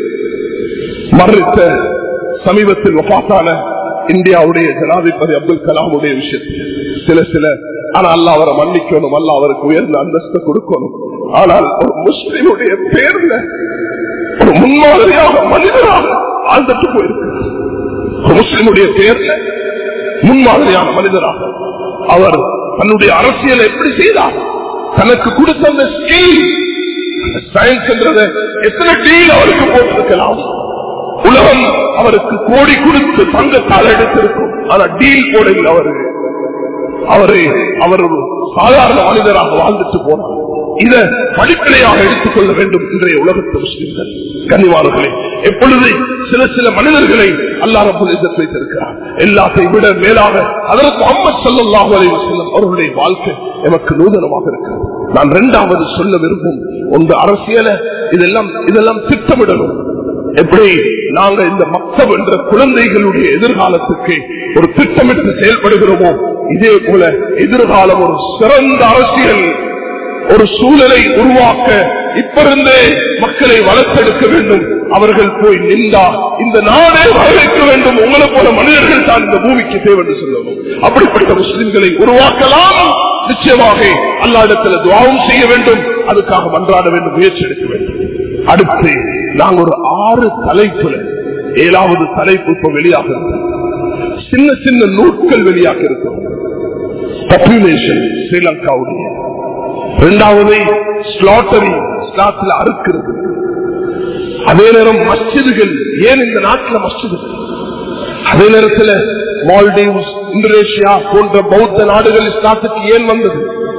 மறுத்த சமீபத்தில் வபாத்தான இந்தியாவுடைய ஜனாதிபதி அப்துல் கலாமுடைய விஷயத்தில் சில சில ஆனா அல்ல அவரை மன்னிக்கணும் அல்ல அவருக்கு உயர்ந்த அந்தஸ்து கொடுக்கணும் ஆனால் ஒரு முஸ்லிமுடைய பேர்ல ஒரு முன்மாதிரியாக மனிதராக ஆழ்ந்துட்டு போயிருக்கு ஒரு முஸ்லிமுடைய பேர்ல முன்மாதிரியான மனிதராக அவர் தன்னுடைய அரசியலை எப்படி செய்தார் தனக்கு கொடுத்த அந்த ஸ்கில் சயின்ஸ் என்றது எத்தனை டீல் அவருக்கு போட்டிருக்கலாம் உலகம் அவருக்கு கோடி கொடுத்து தங்கத்தால் எடுத்திருக்கும் ஆனா டீல் போடவில்லை அவரு அவரு அவர் ஒரு சாதாரண மனிதராக வாழ்ந்துட்டு போனார் இத படிப்பினையாக எடுத்துக்கொள்ள வேண்டும் இன்றைய உலகத்து முஸ்லிம்கள் கன்னிவார்களே எப்பொழுது சில சில மனிதர்களை அல்லா ரபுல் வைத்திருக்கிறார் எல்லாத்தையும் விட மேலாக அதற்கு முகமது சல்லாஹூ அலி வசல்லம் அவர்களுடைய வாழ்க்கை எமக்கு நூதனமாக இருக்கிறது நான் இரண்டாவது சொல்ல விரும்பும் ஒன்று அரசியல இதெல்லாம் இதெல்லாம் திட்டமிடணும் எப்படி நாங்க இந்த மக்தம் என்ற குழந்தைகளுடைய எதிர்காலத்துக்கு ஒரு திட்டமிட்டு செயல்படுகிறோமோ இதே போல எதிர்காலம் ஒரு சிறந்த அரசியல் ஒரு சூழலை உருவாக்க இப்பிருந்தே மக்களை வளர்த்தெடுக்க வேண்டும் அவர்கள் போய் நின்றா இந்த நாடே வரவேற்க வேண்டும் உங்களை போல மனிதர்கள் தான் இந்த பூமிக்கு தேவை என்று சொல்லணும் அப்படிப்பட்ட முஸ்லிம்களை உருவாக்கலாம் நிச்சயமாக அல்லா இடத்துல துவாவும் செய்ய வேண்டும் அதுக்காக மன்றாட வேண்டும் முயற்சி எடுக்க வேண்டும் அடுத்து நாங்க ஒரு ஆறு தலைப்புல ஏழாவது தலைப்பு இப்ப வெளியாக இருக்கு. சின்ன சின்ன நூட்கள் வெளியாக இருக்கும் பாப்புலேஷன் ஸ்ரீலங்காவுடைய இரண்டாவது ஸ்லாட்டரி ஸ்லாட்ல அறுக்கிறது அதே நேரம் மஸ்ஜிதுகள் ஏன் இந்த நாட்டில் மஸ்ஜிதுகள் அதே நேரத்தில் மால்டீவ்ஸ் இந்தோனேஷியா போன்ற பௌத்த நாடுகள் இஸ்லாத்துக்கு ஏன் வந்தது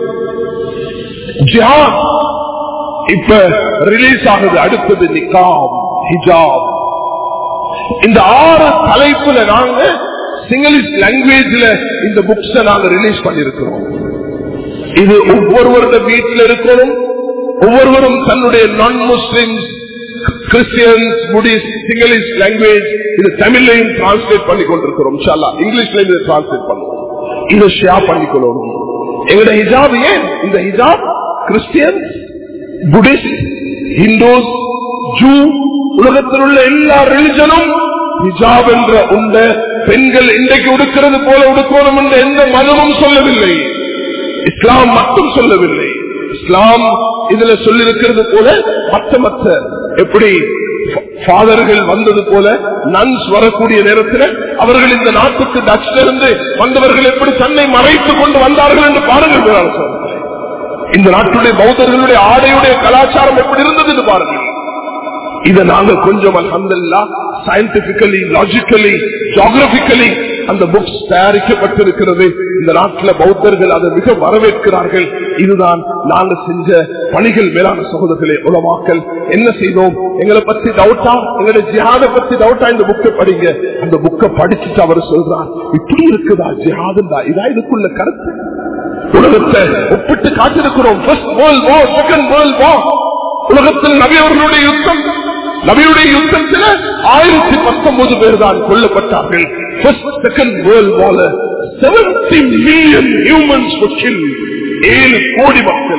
ஜிஹாத் இப்ப ரிலீஸ் ஆகுது அடுத்தது நிகாம் ஹிஜாப் இந்த ஆறு தலைப்புல நாங்க சிங்கிலிஷ் லாங்குவேஜ்ல இந்த புக்ஸ நாங்க ரிலீஸ் பண்ணிருக்கிறோம் இது ஒவ்வொருவருடைய வீட்டில் இருக்கணும் ஒவ்வொருவரும் தன்னுடைய நான் Muslims Christians Buddhist Singlish language இது தமிழ்லையும் டிரான்ஸ்லேட் பண்ணி கொண்டிருக்கிறோம் இன்ஷால்லா. இங்கிலீஷ்லயும் இதை டிரான்ஸ்லேட் பண்ணுவோம் இதை ஷேர் பண்ணிக்கொள்ளணும் எங்களோட ஹிஜாப் ஏன் இந்த ஹிஜாப் கிறிஸ்டியன்ஸ் புடிஸ்ட் ஹிந்துஸ் ஜூ உலகத்தில் உள்ள எல்லா ரிலிஜனும் ஹிஜாப் என்ற உண்ட பெண்கள் இன்றைக்கு உடுக்கிறது போல உடுக்கணும் என்ற எந்த மதமும் சொல்லவில்லை இஸ்லாம் மட்டும் சொல்லவில்லை இஸ்லாம் இதுல சொல்லிருக்கிறது போல மற்ற மற்ற எப்படி ஃபாதர்கள் வந்தது போல நன்ஸ் வரக்கூடிய நேரத்தில் அவர்கள் இந்த நாட்டுக்கு டச்ல இருந்து வந்தவர்கள் எப்படி தன்னை மறைத்துக் கொண்டு வந்தார்கள் என்று பாருங்கள் மேலான சகோதரர்களே. இந்த நாட்டுடைய பௌத்தர்களுடைய ஆடையுடைய கலாச்சாரம் எப்படி இருந்தது என்று பாருங்கள் இதை நாங்க கொஞ்சம் அலமதுல்லா சயின்டிபிக்கலி லாஜிக்கலி ஜியோகிரபிக்கலி அந்த புக்ஸ் தயாரிக்கப்பட்டிருக்கிறது இந்த நாட்டில் பௌத்தர்கள் அதை மிக வரவேற்கிறார்கள் இதுதான் நாங்க செஞ்ச பணிகள் மேலான சகோதரர்களே உலமாக்கல் என்ன செய்தோம் எங்களை பத்தி டவுட்டா எங்களுடைய ஜிஹாத பத்தி டவுட்டா இந்த புக்கை படிங்க அந்த புக்கை படிச்சுட்டு அவர் சொல்றார் இப்படி இருக்குதா ஜிஹாதுண்டா இதா இதுக்குள்ள கருத்து உலகத்தை ஒப்பிட்டு காட்டிருக்கிறோம் First World War, Second World War. உலகத்தில் நபி அவர்களுடைய யுத்தம் நபியுடைய யுத்தத்தில் ஆயிரத்தி பத்தொன்பது பேர் தான் கொல்லப்பட்டார்கள் First, Second World War ல 70 million humans were killed. ஏழு கோடி மக்கள்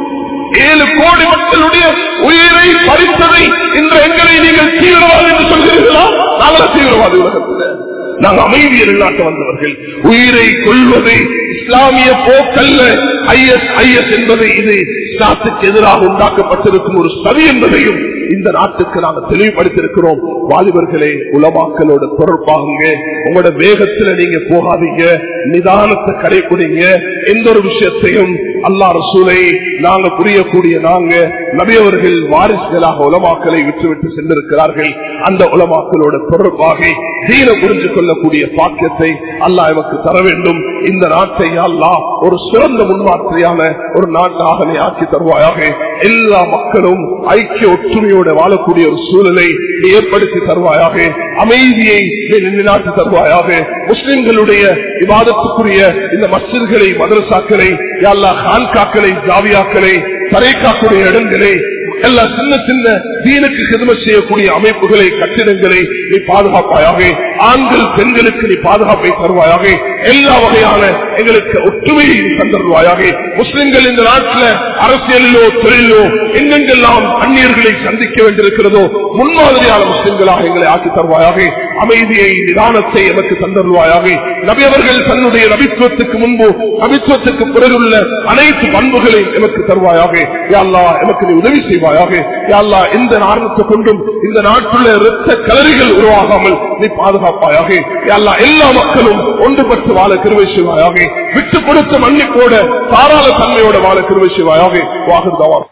ஏழு கோடி மக்களுடைய உயிரை பறித்ததை இன்று எங்களை நீங்கள் தீவிரவாதி என்று சொல்கிறீர்களா நாங்கள் தீவிரவாதி உலகத்தில் நாங்கள் அமைதியில் நாட்டு வந்தவர்கள் உயிரை கொள்வது இஸ்லாமிய போக்கல்ல ஐஎஸ் ஐஎஸ் என்பதை இது இஸ்லாத்துக்கு எதிராக உண்டாக்கப்பட்டிருக்கும் ஒரு சதி என்பதையும் இந்த நாட்டுக்கு நாங்கள் தெளிவுபடுத்திருக்கிறோம் வாலிபர்களே உலமாக்களோட தொடர்பாகுங்க உங்களோட வேகத்துல நீங்க போகாதீங்க நிதானத்தை கடைபிடிங்க எந்த ஒரு விஷயத்தையும் அல்லா ரசூலை நாங்க புரியக்கூடிய நாங்க நபியவர்கள் வாரிசுகளாக உலமாக்களை விட்டுவிட்டு சென்றிருக்கிறார்கள் அந்த உலமாக்களோட தொடர்பாக தீன புரிஞ்சு கொள்ளக்கூடிய பாக்கியத்தை அல்லாஹ் எமக்கு தர வேண்டும் இந்த நாட்டை அல்லா ஒரு சிறந்த முன்மாற்றியான ஒரு நாட்டாக நீ ஆக்கி தருவாயாக எல்லா மக்களும் ஐக்கிய ஒற்றுமையோட வாழக்கூடிய ஒரு சூழலை நீ ஏற்படுத்தி தருவாயாக அமைதியை நீ நிலைநாட்டி தருவாயாக முஸ்லிம்களுடைய விவாதத்துக்குரிய இந்த மசில்களை மதரசாக்களை எல்லா ஹான்காக்களை ஜாவியாக்களை தரைக்காக்கூடிய இடங்களை எல்லா சின்ன சின்ன தீனுக்கு சிறும செய்யக்கூடிய அமைப்புகளை கட்டிடங்களை நீ பாதுகாப்பாயாக ஆண்கள் பெண்களுக்கு நீ பாதுகாப்பை தருவாயாக எல்லா வகையான எங்களுக்கு ஒற்றுமையை தந்தருவாயாக முஸ்லிம்கள் இந்த நாட்டில் அரசியலிலோ தொழிலோ எங்கெங்கெல்லாம் அந்நியர்களை சந்திக்க வேண்டியிருக்கிறதோ முன்மாதிரியான முஸ்லிம்களாக எங்களை ஆக்கி தருவாயாக அமைதியை நிதானத்தை எமக்கு தந்தருவாயாக நபியவர்கள் தன்னுடைய நபித்துவத்துக்கு முன்பு நபித்துவத்துக்கு பிறகுள்ள அனைத்து பண்புகளையும் எமக்கு தருவாயாக யாழ்லா எமக்கு நீ உதவி செய்வாயாக யாழ்லா இந்த நாரணத்தை கொண்டும் இந்த நாட்டுள்ள இரத்த கலரிகள் உருவாகாமல் நீ பாதுகாப்பாயாக யாழ்லா எல்லா மக்களும் ஒன்றுபட்டு வாழ கிருவை செய்வாயாக விட்டு கொடுத்த மன்னிப்போட தாராள தன்மையோட வாழ கிருவை செய்வாயாக வாகுதாவா